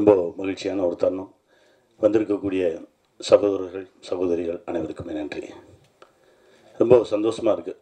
ரொம்ப மகிழ்ச்சியான ஒரு தருணம் வந்திருக்கக்கூடிய சகோதரர்கள் சகோதரிகள் அனைவருக்குமே நன்றி ரொம்ப சந்தோஷமாக இருக்குது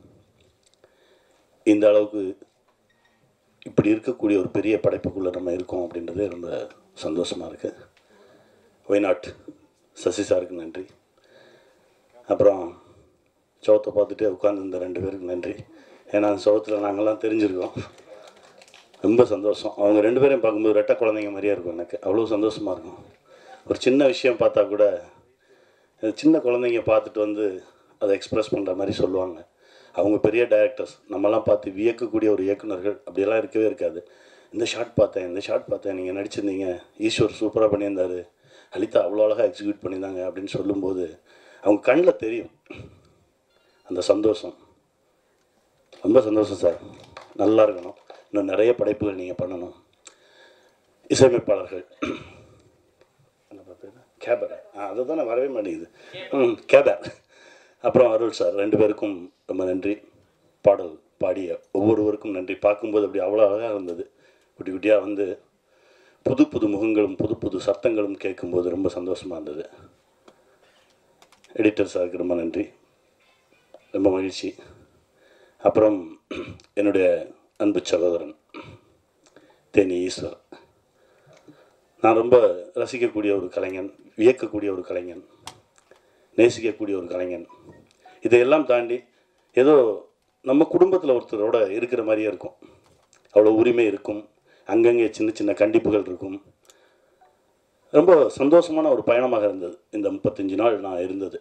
இந்த அளவுக்கு இப்படி இருக்கக்கூடிய ஒரு பெரிய படைப்புக்குள்ளே நம்ம இருக்கோம் அப்படின்றது ரொம்ப சந்தோஷமாக இருக்குது ஒய்நாட் சசி சாருக்கு நன்றி அப்புறம் சோத்தை பார்த்துட்டு உட்காந்துருந்த ரெண்டு பேருக்கு நன்றி ஏன்னா அந்த சோத்தில் நாங்கள்லாம் தெரிஞ்சிருக்கோம் ரொம்ப சந்தோஷம் அவங்க ரெண்டு பேரையும் பார்க்கும்போது ரெட்டை குழந்தைங்க மாதிரியே இருக்கும் எனக்கு அவ்வளோ சந்தோஷமாக இருக்கும் ஒரு சின்ன விஷயம் பார்த்தா கூட அது சின்ன குழந்தைங்க பார்த்துட்டு வந்து அதை எக்ஸ்பிரஸ் பண்ணுற மாதிரி சொல்லுவாங்க அவங்க பெரிய டைரக்டர்ஸ் நம்மலாம் பார்த்து வியக்கக்கூடிய ஒரு இயக்குனர்கள் அப்படியெல்லாம் இருக்கவே இருக்காது இந்த ஷாட் பார்த்தேன் இந்த ஷாட் பார்த்தேன் நீங்கள் நடிச்சிருந்தீங்க ஈஸ்வர் சூப்பராக பண்ணியிருந்தாரு லலிதா அவ்வளோ அழகாக எக்ஸிக்யூட் பண்ணியிருந்தாங்க அப்படின்னு சொல்லும்போது அவங்க கண்ணில் தெரியும் அந்த சந்தோஷம் ரொம்ப சந்தோஷம் சார் நல்லா இருக்கணும் இன்னும் நிறைய படைப்புகள் நீங்கள் பண்ணணும் இசையமைப்பாளர்கள் என்ன பார்த்தீங்க கேபர் ஆ அதை தான் வரவே மாட்டேங்குது ம் கேபர் அப்புறம் அருள் சார் ரெண்டு பேருக்கும் ரொம்ப நன்றி பாடல் பாடிய ஒவ்வொருவருக்கும் நன்றி பார்க்கும்போது அப்படி அவ்வளோ அழகாக இருந்தது குட்டி குட்டியாக வந்து புது புது முகங்களும் புது புது சத்தங்களும் கேட்கும்போது ரொம்ப சந்தோஷமாக இருந்தது எடிட்டர் சாருக்கு ரொம்ப நன்றி ரொம்ப மகிழ்ச்சி அப்புறம் என்னுடைய அன்பு சகோதரன் தேனி ஈஸ்வர் நான் ரொம்ப ரசிக்கக்கூடிய ஒரு கலைஞன் வியக்கக்கூடிய ஒரு கலைஞன் நேசிக்கக்கூடிய ஒரு கலைஞன் இதையெல்லாம் தாண்டி ஏதோ நம்ம குடும்பத்தில் ஒருத்தரோட இருக்கிற மாதிரியே இருக்கும் அவ்வளோ உரிமை இருக்கும் அங்கங்கே சின்ன சின்ன கண்டிப்புகள் இருக்கும் ரொம்ப சந்தோஷமான ஒரு பயணமாக இருந்தது இந்த முப்பத்தஞ்சு நாள் நான் இருந்தது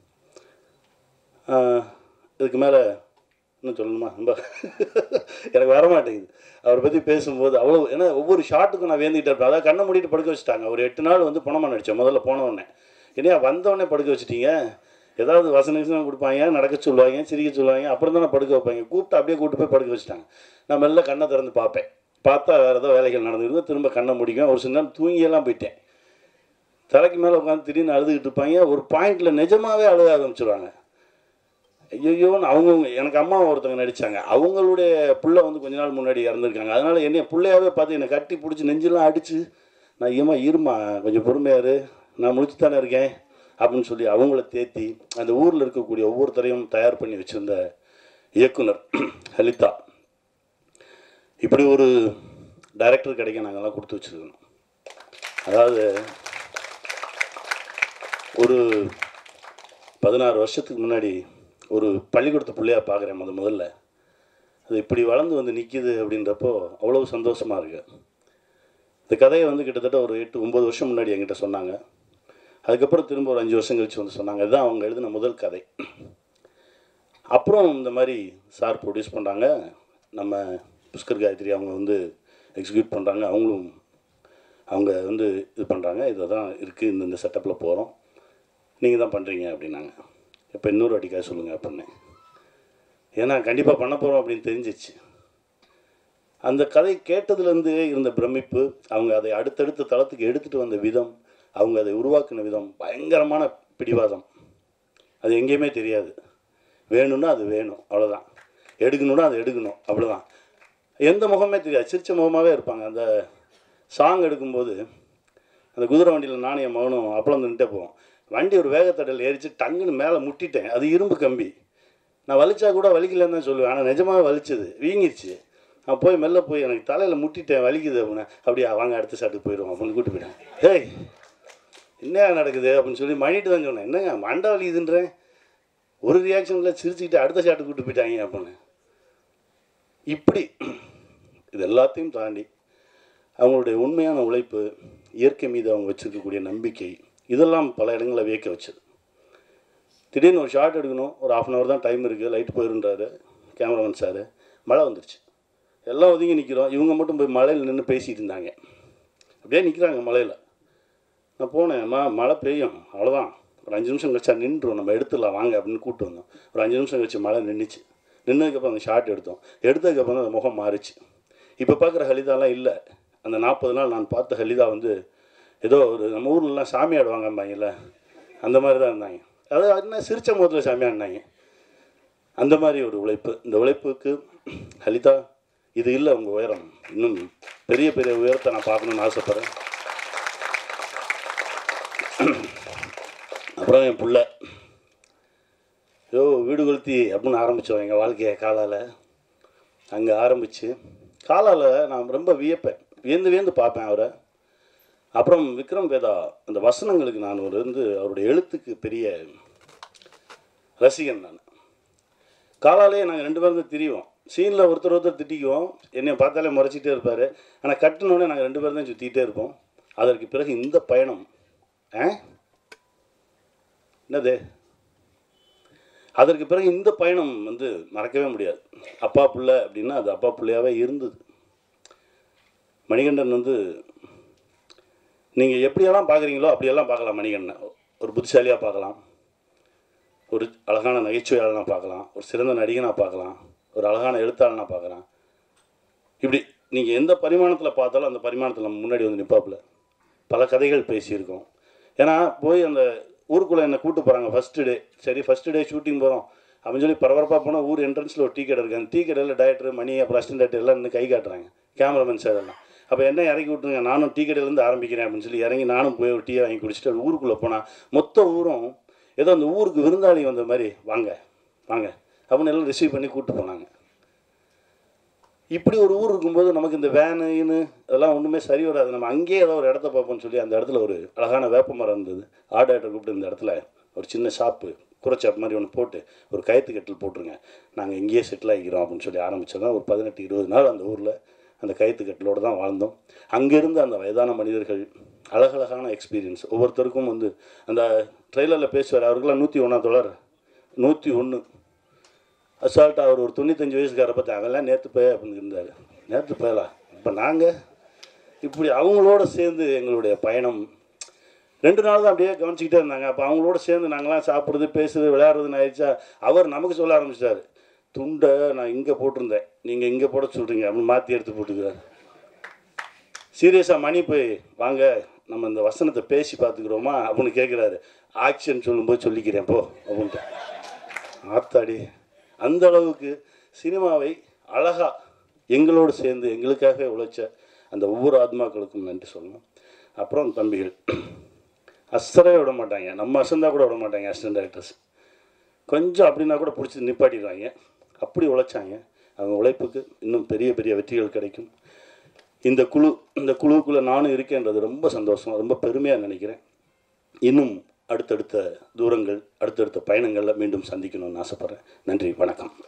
ஆஹ், இதுக்கு மேலே இன்னும் சொல்லணுமா ரொம்ப எனக்கு வர மாட்டேங்குது அவரை பற்றி பேசும்போது அவ்வளோ ஏன்னா ஒவ்வொரு ஷாட்டுக்கும் நான் வேந்திக்கிட்டே இருப்பேன் அதாவது கண்ணை மூடிட்டு படுக்க வச்சுட்டாங்க ஒரு எட்டு நாள் வந்து பணமாக நடித்தேன் முதல்ல போன உடனே என்னையா வந்தவொடனே படுக்க வச்சுட்டீங்க ஏதாவது வசன வசனம் கொடுப்பாங்க நடக்க சொல்லுவாங்க சிரிக்க சொல்லுவாங்க அப்புறம் தான் படுக்க வைப்பாங்க கூப்பிட்டு அப்படியே கூப்பிட்டு போய் படுக்க வச்சுட்டாங்க நான் மெல்ல கண்ணை திறந்து பார்ப்பேன் பார்த்தா வேறு ஏதோ வேலைகள் நடந்துருக்கு திரும்ப கண்ணை முடிக்கும் ஒரு சில நேரம் தூங்கியெல்லாம் போயிட்டேன் தலைக்கு மேலே உட்காந்து திடீர்னு அழுதுகிட்டு இருப்பாங்க ஒரு பாயிண்டில் நிஜமாவே அழுக ஆரம்பிச்சிருவாங்க ஐயோன்னு அவங்கவுங்க எனக்கு அம்மா ஒருத்தவங்க நடித்தாங்க அவங்களுடைய புள்ள வந்து கொஞ்ச நாள் முன்னாடி இறந்துருக்காங்க அதனால் என்னைய பிள்ளையாவே பார்த்து என்னை கட்டி பிடிச்சி நெஞ்செல்லாம் அடித்து நான் ஏமா இருமா கொஞ்சம் பொறுமையாரு நான் முடிச்சு தானே இருக்கேன் அப்படின்னு சொல்லி அவங்கள தேத்தி அந்த ஊரில் இருக்கக்கூடிய ஒவ்வொருத்தரையும் தயார் பண்ணி வச்சுருந்த இயக்குனர் லலிதா இப்படி ஒரு டைரக்டர் கிடைக்க நாங்கள்லாம் கொடுத்து வச்சுருக்கணும் அதாவது ஒரு பதினாறு வருஷத்துக்கு முன்னாடி ஒரு பள்ளிக்கூடத்து பிள்ளையா பார்க்குறேன் முத முதல்ல அது இப்படி வளர்ந்து வந்து நிற்கிது அப்படின்றப்போ அவ்வளோ சந்தோஷமாக இருக்கு இந்த கதையை வந்து கிட்டத்தட்ட ஒரு எட்டு ஒம்பது வருஷம் முன்னாடி என்கிட்ட சொன்னாங்க அதுக்கப்புறம் திரும்ப ஒரு அஞ்சு வருஷம் கழிச்சு வந்து சொன்னாங்க இதுதான் அவங்க எழுதின முதல் கதை அப்புறம் இந்த மாதிரி சார் ப்ரொடியூஸ் பண்ணுறாங்க நம்ம புஷ்கர் காயத்ரி அவங்க வந்து எக்ஸிக்யூட் பண்ணுறாங்க அவங்களும் அவங்க வந்து இது பண்ணுறாங்க இதை தான் இருக்குது இந்த இந்த செட்டப்பில் போகிறோம் நீங்கள் தான் பண்ணுறீங்க அப்படின்னாங்க இப்போ இன்னொரு வாட்டிக்காக சொல்லுங்கள் அப்படின்னு ஏன்னா கண்டிப்பாக பண்ண போகிறோம் அப்படின்னு தெரிஞ்சிச்சு அந்த கதை கேட்டதுலேருந்து இருந்த பிரமிப்பு அவங்க அதை அடுத்தடுத்த தளத்துக்கு எடுத்துகிட்டு வந்த விதம் அவங்க அதை உருவாக்கின விதம் பயங்கரமான பிடிவாதம் அது எங்கேயுமே தெரியாது வேணும்னா அது வேணும் அவ்வளோதான் எடுக்கணும்னா அது எடுக்கணும் அவ்வளோதான் எந்த முகமே தெரியாது சிரிச்ச முகமாகவே இருப்பாங்க அந்த சாங் எடுக்கும்போது அந்த குதிரை வண்டியில் நானும் என் மகனும் அப்பளம் நின்றுட்டே போவோம் வண்டி ஒரு வேகத்தடையில் ஏறிச்சு டங்குன்னு மேலே முட்டிட்டேன் அது இரும்பு கம்பி நான் வலிச்சா கூட வலிக்கலன்னு தான் சொல்லுவேன் ஆனால் நிஜமாவே வலிச்சது வீங்கிருச்சு நான் போய் மெல்ல போய் எனக்கு தலையில் முட்டிட்டேன் வலிக்குது அப்படின்னு அப்படியா வாங்க அடுத்த சாட்டுக்கு போயிடுவோம் அப்படின்னு கூட்டு போயிட்டேன் ஏய் என்ன நடக்குது அப்படின்னு சொல்லி மணிட்டு தான் சொன்னேன் என்னங்க மண்டை வலிக்குதுன்றேன் ஒரு ரியாக்ஷனில் சிரிச்சுக்கிட்டு அடுத்த ஷாட்டுக்கு கூட்டு போயிட்டாங்க அப்படின்னு இப்படி இது எல்லாத்தையும் தாண்டி அவங்களுடைய உண்மையான உழைப்பு இயற்கை மீது அவங்க வச்சிருக்கக்கூடிய நம்பிக்கை இதெல்லாம் பல இடங்களில் வியக்க வச்சது திடீர்னு ஒரு ஷாட் எடுக்கணும் ஒரு ஆஃப் அன் ஹவர் தான் டைம் இருக்குது லைட் போயிருன்றாரு கேமராமேன் சார் மழை வந்துருச்சு எல்லாம் ஒதுங்கி நிற்கிறோம் இவங்க மட்டும் போய் மழையில் நின்று பேசிகிட்டு இருந்தாங்க அப்படியே நிற்கிறாங்க மழையில் நான் போனேன் மா மழை பெய்யும் அவ்வளோதான் ஒரு அஞ்சு நிமிஷம் கழிச்சா நின்றுரும் நம்ம எடுத்துடலாம் வாங்க அப்படின்னு கூப்பிட்டு வந்தோம் ஒரு அஞ்சு நிமிஷம் கழிச்சு மழை நின்றுச்சு நின்னதுக்கப்புறம் அந்த ஷாட் எடுத்தோம் எடுத்ததுக்கப்புறம் தான் அந்த முகம் மாறிச்சு இப்போ பார்க்குற ஹலிதாலாம் இல்லை அந்த நாற்பது நாள் நான் பார்த்த ஹலிதா வந்து ஏதோ ஒரு நம்ம ஊர்லலாம் சாமி ஆடுவாங்கம்பாங்கல்ல அந்த மாதிரி தான் இருந்தாங்க அதாவது என்ன சிரிச்ச முகத்தில் சாமி ஆடினாங்க அந்த மாதிரி ஒரு உழைப்பு இந்த உழைப்புக்கு ஹலிதா இது இல்லை உங்கள் உயரம் இன்னும் பெரிய பெரிய உயரத்தை நான் பார்க்கணுன்னு ஆசைப்பட்றேன் அப்புறம் என் புள்ள யோ வீடு கொளுத்தி அப்படின்னு ஆரம்பித்தோம் எங்கள் வாழ்க்கையை காலால் அங்கே ஆரம்பித்து காலால் நான் ரொம்ப வியப்பேன் வியந்து வியந்து பார்ப்பேன் அவரை அப்புறம் விக்ரம் வேதா அந்த வசனங்களுக்கு நான் ஒரு வந்து அவருடைய எழுத்துக்கு பெரிய ரசிகன் நான் காலாலே நாங்கள் ரெண்டு பேரும் தான் திரிவோம் சீனில் ஒருத்தர் ஒருத்தர் திட்டிக்குவோம் என்னை பார்த்தாலே முறைச்சிட்டே இருப்பார் ஆனால் கட்டினோடனே நாங்கள் ரெண்டு பேரும் தான் சுற்றிக்கிட்டே இருப்போம் அதற்கு பிறகு இந்த பயணம் ஆ என்னது அதற்கு பிறகு இந்த பயணம் வந்து மறக்கவே முடியாது அப்பா புள்ள அப்படின்னா அது அப்பா பிள்ளையாவே இருந்தது மணிகண்டன் வந்து நீங்கள் எப்படியெல்லாம் பார்க்குறீங்களோ அப்படியெல்லாம் பார்க்கலாம் மணிகண்டன் ஒரு புத்திசாலியாக பார்க்கலாம் ஒரு அழகான நகைச்சுவையாளனாக பார்க்கலாம் ஒரு சிறந்த நடிகனாக பார்க்கலாம் ஒரு அழகான எழுத்தாளனாக பார்க்கலாம் இப்படி நீங்கள் எந்த பரிமாணத்தில் பார்த்தாலும் அந்த பரிமாணத்தில் நம்ம முன்னாடி வந்து நிற்பாப்புல பல கதைகள் பேசியிருக்கோம் ஏன்னா போய் அந்த ஊருக்குள்ளே என்னை கூட்டு போகிறாங்க ஃபஸ்ட்டு டே சரி ஃபஸ்ட்டு டே ஷூட்டிங் போகிறோம் அப்படின்னு சொல்லி பரபரப்பாக போனால் ஊர் என்ட்ரன்ஸில் ஒரு டீ கடை இருக்குது அந்த டீ கடையில் டேரக்டர் மணி அப்புறம் அசிஸ்டன்ட் டேரக்டர் எல்லாம் நின்று கை காட்டுறாங்க கேமராமேன் சார் எல்லாம் அப்போ என்ன இறக்கி விட்ருங்க நானும் டீ கடையிலேருந்து ஆரம்பிக்கிறேன் அப்படின்னு சொல்லி இறங்கி நானும் போய் ஒரு டீயை வாங்கி குடிச்சிட்டு அது ஊருக்குள்ளே போனால் மொத்த ஊரும் ஏதோ அந்த ஊருக்கு விருந்தாளி வந்த மாதிரி வாங்க வாங்க அப்படின்னு எல்லாம் ரிசீவ் பண்ணி கூப்பிட்டு போனாங்க இப்படி ஒரு ஊர் இருக்கும்போது நமக்கு இந்த வேனு இனு அதெல்லாம் ஒன்றுமே சரி வராது நம்ம அங்கேயே ஏதோ ஒரு இடத்த பார்ப்போம்னு சொல்லி அந்த இடத்துல ஒரு அழகான வேப்ப மரம் இருந்தது ஆர்டர் கூப்பிட்டு இந்த இடத்துல ஒரு சின்ன ஷாப்பு குறைச்சாப் மாதிரி ஒன்று போட்டு ஒரு கயத்து கட்டில் போட்டுருங்க நாங்கள் இங்கேயே செட்டில் ஆகிக்கிறோம் அப்படின்னு சொல்லி ஆரம்பித்தோம் ஒரு பதினெட்டு இருபது நாள் அந்த ஊரில் அந்த கயத்து கட்டிலோடு தான் வாழ்ந்தோம் அங்கேருந்து அந்த வயதான மனிதர்கள் அழகழகான எக்ஸ்பீரியன்ஸ் ஒவ்வொருத்தருக்கும் வந்து அந்த ட்ரெய்லரில் பேசுவார் அவருக்கெல்லாம் நூற்றி ஒன்றா தொடர் நூற்றி ஒன்று அசால்ட்டாக அவர் ஒரு தொண்ணூத்தஞ்சு வயசுக்கார பார்த்து அவெல்லாம் நேற்று போய் அப்படின்னு இருந்தார் நேற்று போயலா இப்போ நாங்கள் இப்படி அவங்களோட சேர்ந்து எங்களுடைய பயணம் ரெண்டு நாள் தான் அப்படியே கவனிச்சிக்கிட்டே இருந்தாங்க அப்போ அவங்களோட சேர்ந்து நாங்களாம் சாப்பிட்றது பேசுறது விளையாடுறதுன்னு ஆயிடுச்சா அவர் நமக்கு சொல்ல ஆரம்பிச்சிட்டாரு துண்டை நான் இங்கே போட்டிருந்தேன் நீங்கள் இங்கே போட சொல்கிறீங்க அப்படின்னு மாற்றி எடுத்து போட்டுக்கிறாரு சீரியஸாக மணி போய் வாங்க நம்ம இந்த வசனத்தை பேசி பார்த்துக்கிறோமா அப்படின்னு கேட்குறாரு ஆக்ஷன் சொல்லும்போது சொல்லிக்கிறேன் போ அப்படின்ட்டு ஆத்தாடி அந்த அளவுக்கு சினிமாவை அழகா எங்களோடு சேர்ந்து எங்களுக்காக உழைச்ச அந்த ஒவ்வொரு ஆத்மாக்களுக்கும் நன்றி சொல்லணும் அப்புறம் தம்பிகள் அசரவே விட மாட்டாங்க நம்ம அசந்தா கூட விட மாட்டாங்க அசிஸ்டன்ட் டேரக்டர்ஸ் கொஞ்சம் அப்படின்னா கூட பிடிச்சி நிப்பாட்டிடுவாங்க அப்படி உழைச்சாங்க அவங்க உழைப்புக்கு இன்னும் பெரிய பெரிய வெற்றிகள் கிடைக்கும் இந்த குழு இந்த குழுவுக்குள்ளே நானும் இருக்கேன்றது ரொம்ப சந்தோஷம் ரொம்ப பெருமையாக நினைக்கிறேன் இன்னும் அடுத்தடுத்த தூரங்கள் அடுத்தடுத்த பயணங்களில் மீண்டும் சந்திக்கணும்னு ஆசைப்பட்றேன் நன்றி வணக்கம்